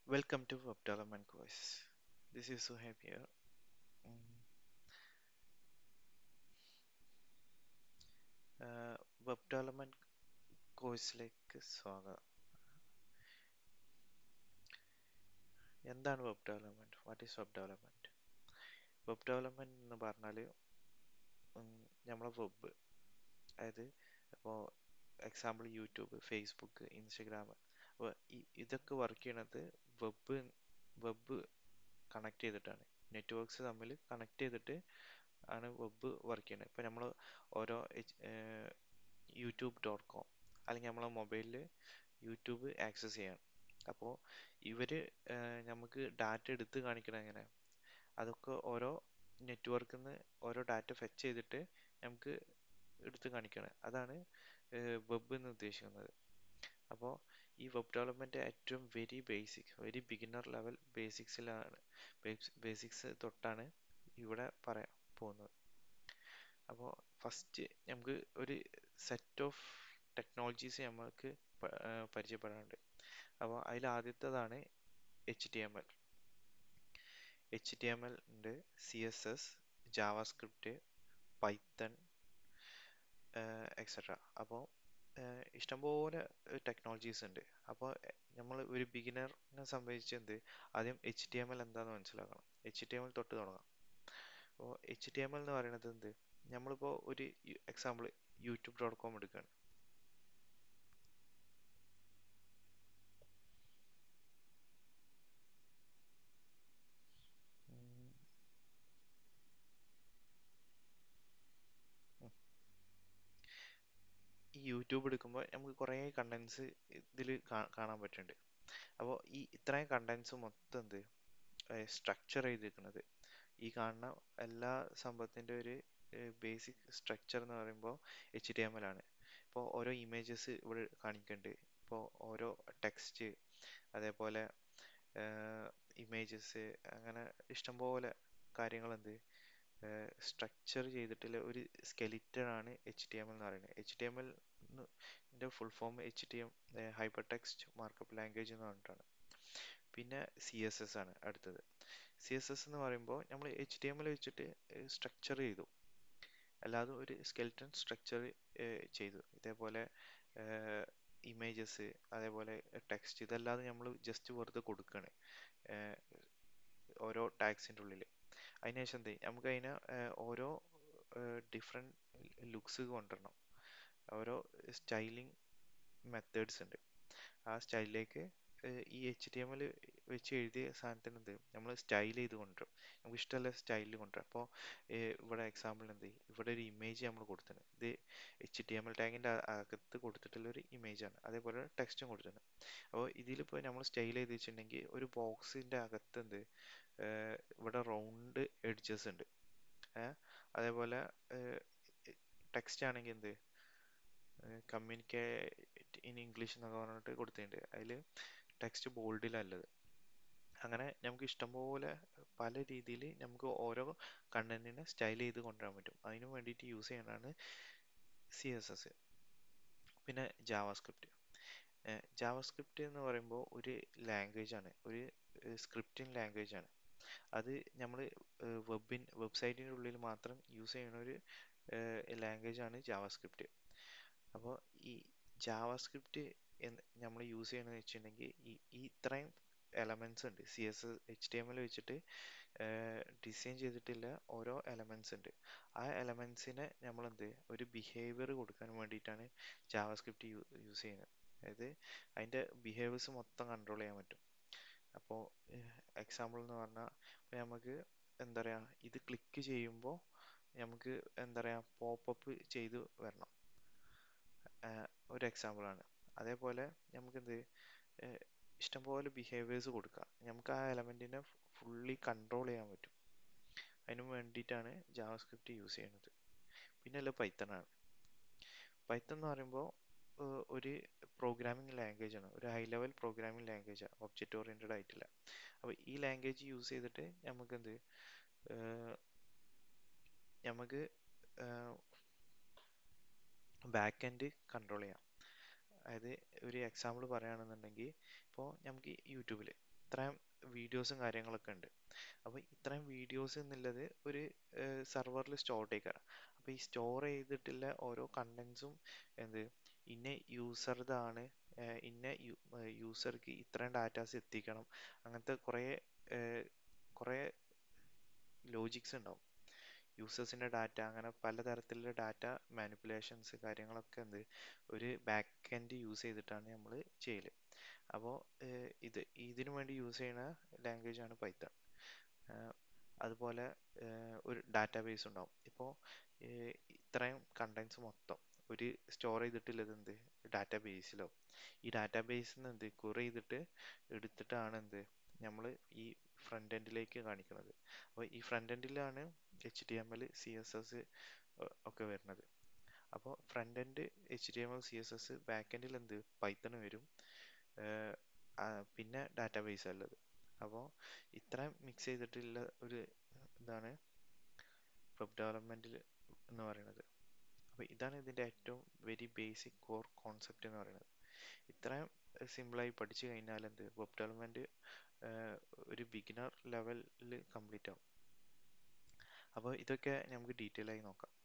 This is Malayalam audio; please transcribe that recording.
Welcome to Web Development Course. This is Suhaib here. Mm, uh, web development കോഴ്സിലേക്ക് സ്വാഗതം എന്താണ് web development what is web development web development എന്ന് പറഞ്ഞാൽ നമ്മളെ വെബ് അതായത് ഇപ്പോൾ എക്സാമ്പിൾ യൂട്യൂബ് ഫേസ്ബുക്ക് ഇൻസ്റ്റഗ്രാം അപ്പോൾ ഇതൊക്കെ വർക്ക് ചെയ്യണത് വെബ് വെബ് കണക്ട് ചെയ്തിട്ടാണ് നെറ്റ്വർക്ക്സ് തമ്മിൽ കണക്ട് ചെയ്തിട്ട് ആണ് വെബ് വർക്ക് ചെയ്യുന്നത് ഇപ്പോൾ നമ്മൾ ഓരോ യൂട്യൂബ് ഡോട്ട് കോം അല്ലെങ്കിൽ നമ്മളെ മൊബൈലിൽ യൂട്യൂബ് ആക്സസ് ചെയ്യണം അപ്പോൾ ഇവർ നമുക്ക് ഡാറ്റ എടുത്ത് കാണിക്കണം എങ്ങനെ അതൊക്കെ ഓരോ നെറ്റ്വർക്കിൽ നിന്ന് ഓരോ ഡാറ്റ ഫെച്ച് ചെയ്തിട്ട് നമുക്ക് എടുത്ത് കാണിക്കണം അതാണ് വെബ് എന്ന് ഉദ്ദേശിക്കുന്നത് അപ്പോൾ ഈ വെബ് ഡെവലപ്മെൻറ്റ് ഏറ്റവും very basic very beginner level ബേസിക്സിലാണ് ബേസിക്സ് തൊട്ടാണ് ഇവിടെ പറയാൻ പോകുന്നത് അപ്പോൾ ഫസ്റ്റ് നമുക്ക് ഒരു സെറ്റ് ഓഫ് ടെക്നോളജീസ് നമ്മൾക്ക് പരിചയപ്പെടാനുണ്ട് അപ്പോൾ അതിൽ ആദ്യത്തേതാണ് H T M L H T M L ഉണ്ട് C S S JavaScript Python etcetera അപ്പോൾ ഇഷ്ടംപോലെ ടെക്നോളജീസ് ഉണ്ട് അപ്പോൾ നമ്മൾ ഒരു ബിഗിനറിനെ സംബന്ധിച്ച് എന്ത് ആദ്യം എച്ച് ടി എം എൽ എന്താണെന്ന് മനസ്സിലാക്കണം എച്ച് ടി എം എൽ തൊട്ട് തുടങ്ങാം അപ്പോൾ എച്ച് ടി എം എൽ എന്ന് പറയുന്നത് എന്ത് നമ്മളിപ്പോൾ ഒരു എക്സാമ്പിൾ യൂട്യൂബ് ഡോട്ട് കോം എടുക്കുകയാണ് ഈ യൂട്യൂബ് എടുക്കുമ്പോൾ നമുക്ക് കുറേ കണ്ടൻസ് ഇതിൽ കാണാൻ പറ്റുന്നുണ്ട് അപ്പോൾ ഈ ഇത്രയും കണ്ടൻസ് മൊത്തം എന്ത് സ്ട്രക്ചർ ചെയ്തിരിക്കുന്നത് ഈ കാണുന്ന എല്ലാ സംഭവത്തിൻ്റെ ഒരു ബേസിക് സ്ട്രക്ചർ എന്ന് പറയുമ്പോൾ എച്ച് ടി എം എൽ ആണ് ഇപ്പോൾ ഓരോ ഇമേജസ് ഇവിടെ കാണിക്കുന്നുണ്ട് ഇപ്പോൾ ഓരോ ടെക്സ്റ്റ് അതേപോലെ ഇമേജസ് അങ്ങനെ ഇഷ്ടംപോലെ കാര്യങ്ങൾ എന്ത് സ്ട്രക്ചർ ചെയ്തിട്ടുള്ള ഒരു സ്കെലിറ്റൺ ആണ് എച്ച് ടി എം എൽ എന്ന് പറയുന്നത് എച്ച് ടി എം എല്ലിൻ്റെ full form H T M hypertext markup language എന്ന് പറഞ്ഞിട്ടാണ് പിന്നെ സി എസ് എസ് ആണ് അടുത്തത് സി എസ് എസ് എന്ന് പറയുമ്പോൾ നമ്മൾ എച്ച് ടി എം എൽ വെച്ചിട്ട് സ്ട്രക്ചർ ചെയ്തു അല്ലാതെ ഒരു സ്കെൽറ്റൺ സ്ട്രക്ചർ ചെയ്തു ഇതേപോലെ ഇമേജസ് അതേപോലെ ടെക്സ്റ്റ് ഇതല്ലാതെ നമ്മൾ ജസ്റ്റ് വെറുതെ കൊടുക്കുകയാണ് ഓരോ ടാഗ്സിൻ്റെ ഉള്ളിൽ അതിനുശേഷം എന്ത് നമുക്ക് അതിനെ ഓരോ ഡിഫറെൻറ്റ് ലുക്സ് കൊണ്ടുവരണം ഓരോ സ്റ്റൈലിംഗ് മെത്തേഡ്സ് ഉണ്ട് ആ സ്റ്റൈലിലേക്ക് ഈ എച്ച് ടി എം എൽ വെച്ച് എഴുതിയ സാധനത്തിന് എന്ത് നമ്മൾ സ്റ്റൈൽ ചെയ്ത് കൊണ്ടുവരും നമുക്ക് ഇഷ്ടമുള്ള സ്റ്റൈലിൽ കൊണ്ടുവരും അപ്പോൾ ഇവിടെ എക്സാമ്പിൾ എന്ത് ഇവിടെ ഒരു ഇമേജ് നമ്മൾ കൊടുത്തിട്ടുണ്ട് ഇത് എച്ച് ടി എം എൽ ടാഗിൻ്റെ അകത്ത് കൊടുത്തിട്ടുള്ള ഒരു ഇമേജ് ആണ് അതേപോലെ ടെക്സ്റ്റും കൊടുത്തിട്ടുണ്ട് അപ്പോൾ ഇതിലിപ്പോൾ നമ്മൾ സ്റ്റൈൽ ചെയ്ത് വെച്ചിട്ടുണ്ടെങ്കിൽ ഒരു ബോക്സിൻ്റെ അകത്ത് എന്ത് ഇവിടെ റൗണ്ട് എഡ്ജസ് ഉണ്ട് അതേപോലെ ടെക്സ്റ്റ് ആണെങ്കിൽ എന്ത് കമ്മ്യൂണിക്കേറ്റ് ഇൻ ഇംഗ്ലീഷ് എന്നൊക്കെ പറഞ്ഞിട്ട് കൊടുത്തിട്ടുണ്ട് അതിൽ ടെക്സ്റ്റ് ബോൾഡിലല്ലത് അങ്ങനെ നമുക്ക് ഇഷ്ടംപോലെ പല രീതിയിൽ നമുക്ക് ഓരോ കണ്ടന്റിനെ സ്റ്റൈൽ ചെയ്ത് കൊണ്ടുവരാൻ പറ്റും അതിന് വേണ്ടിയിട്ട് യൂസ് ചെയ്യുന്നതാണ് സി എസ് എസ് പിന്നെ ജാവാസ്ക്രിപ്റ്റ് ജാവാസ്ക്രിപ്റ്റ് എന്ന് പറയുമ്പോൾ ഒരു ലാംഗ്വേജ് ആണ് ഒരു സ്ക്രിപ്റ്റിംഗ് ലാംഗ്വേജ് ആണ് അത് നമ്മൾ വെബിൻ വെബ്സൈറ്റിൻ്റെ ഉള്ളിൽ മാത്രം യൂസ് ചെയ്യുന്ന ഒരു ലാംഗ്വേജ് ആണ് ജാവാസ്ക്രിപ്റ്റ് അപ്പോൾ ഈ ജാവാസ്ക്രിപ്റ്റ് നമ്മൾ യൂസ് ചെയ്യണമെന്ന് വെച്ചിട്ടുണ്ടെങ്കിൽ ഈ ഈ ഇത്രയും എലമെൻറ്റ്സ് ഉണ്ട് C S H T M L വെച്ചിട്ട് ഡിസൈൻ ചെയ്തിട്ടുള്ള ഓരോ എലമെൻറ്റ്സ് ഉണ്ട് ആ എലമെൻറ്റ്സിനെ നമ്മളെന്ത് ഒരു ബിഹേവിയർ കൊടുക്കാൻ വേണ്ടിയിട്ടാണ് ജാവാസ്ക്രിപ്റ്റ് യൂസ് ചെയ്യുന്നത് അതായത് അതിൻ്റെ ബിഹേവിയേഴ്സ് മൊത്തം കൺട്രോൾ ചെയ്യാൻ പറ്റും അപ്പോൾ എക്സാമ്പിൾ എന്ന് പറഞ്ഞാൽ നമുക്ക് എന്താ പറയുക ഇത് ക്ലിക്ക് ചെയ്യുമ്പോൾ നമുക്ക് എന്താ പറയുക പോപ്പപ്പ് ചെയ്ത് വരണം ഒരു എക്സാമ്പിളാണ് അതേപോലെ നമുക്കെന്ത് ഇഷ്ടംപോലെ ബിഹേവിയേഴ്സ് കൊടുക്കാം നമുക്ക് ആ എലമെൻറ്റിനെ ഫുള്ളി കൺട്രോൾ ചെയ്യാൻ പറ്റും അതിന് വേണ്ടിയിട്ടാണ് ജാവാസ്ക്രിപ്റ്റ് യൂസ് ചെയ്യുന്നത് പിന്നെ അല്ല പൈത്തൺ ആണ് പൈത്തൺ എന്ന് പറയുമ്പോൾ ഒരു പ്രോഗ്രാമിംഗ് ലാംഗ്വേജ് ആണ് ഒരു ഹൈ ലെവൽ പ്രോഗ്രാമിംഗ് ലാംഗ്വേജ് ആണ് ഒബ്ജക്റ്റ് ഓറിയൻറ്റഡ് ആയിട്ടില്ല അപ്പോൾ ഈ ലാംഗ്വേജ് യൂസ് ചെയ്തിട്ട് നമുക്ക് എന്ത് നമുക്ക് ബാക്ക് എൻഡ് കൺട്രോൾ ചെയ്യാം അതായത് ഒരു എക്സാമ്പിൾ പറയുകയാണെന്നുണ്ടെങ്കിൽ ഇപ്പോൾ നമുക്ക് യൂട്യൂബിൽ ഇത്രയും വീഡിയോസും കാര്യങ്ങളൊക്കെ ഉണ്ട് അപ്പോൾ ഇത്രയും വീഡിയോസ് എന്നുള്ളത് ഒരു സെർവറിൽ സ്റ്റോർ ചെയ്യിക്കാറ് അപ്പോൾ ഈ സ്റ്റോർ ചെയ്തിട്ടുള്ള ഓരോ കണ്ടന്റ്സും എന്ത് ഇന്ന യൂസറുതാണ് ഇന്ന യൂസർക്ക് ഇത്രയും ഡാറ്റാസ് എത്തിക്കണം അങ്ങനത്തെ കുറേ കുറേ ലോജിക്സ് ഉണ്ടാവും യൂസേഴ്സിൻ്റെ ഡാറ്റ അങ്ങനെ പലതരത്തിലുള്ള ഡാറ്റ മാനിപ്പുലേഷൻസ് കാര്യങ്ങളൊക്കെ എന്ത് ഒരു ബാക്ക് എൻഡ് യൂസ് ചെയ്തിട്ടാണ് നമ്മൾ ചെയ്യല് അപ്പോൾ ഇത് ഇതിനു വേണ്ടി യൂസ് ചെയ്യുന്ന ലാംഗ്വേജ് ആണ് പൈത്തൺ അതുപോലെ ഒരു ഡാറ്റാബേസ് ഉണ്ടാവും ഇപ്പോൾ ഇത്രയും കണ്ടന്റ്സ് മൊത്തം ഒരു സ്റ്റോർ ചെയ്തിട്ടുള്ളത് എന്ത് ഡാറ്റാബേസിലോ ഈ ഡാറ്റാബേസിൽ നിന്ന് എന്ത് കുറെ ചെയ്തിട്ട് എടുത്തിട്ടാണ് എന്ത് നമ്മൾ ഈ ഫ്രണ്ട് എൻഡിലേക്ക് കാണിക്കുന്നത് അപ്പോൾ ഈ ഫ്രണ്ട് എൻഡിലാണ് H T M L C S S ഒക്കെ വരുന്നത് അപ്പോൾ front end H T M L C S S back എൻഡിൽ എന്ത് പൈത്തൺ വരും പിന്നെ ഡാറ്റാബേസ് ഉള്ളത് അപ്പോൾ ഇത്രയും മിക്സ് ചെയ്തിട്ടുള്ള ഒരു ഇതാണ് വെബ് ഡെവലപ്മെൻറ്റിൽ എന്ന് പറയുന്നത് അപ്പോൾ ഇതാണ് ഇതിൻ്റെ ഏറ്റവും വെരി ബേസിക് കോർ കോൺസെപ്റ്റ് എന്ന് പറയുന്നത് ഇത്രയും സിമ്പിളായി പഠിച്ചു കഴിഞ്ഞാൽ എന്ത് വെബ് ഡെവലപ്മെൻറ്റ് ഒരു ബിഗിനർ ലെവലിൽ കംപ്ലീറ്റ് ആവും അപ്പോൾ ഇതൊക്കെ നമുക്ക് ഡീറ്റെയിൽ ആയി നോക്കാം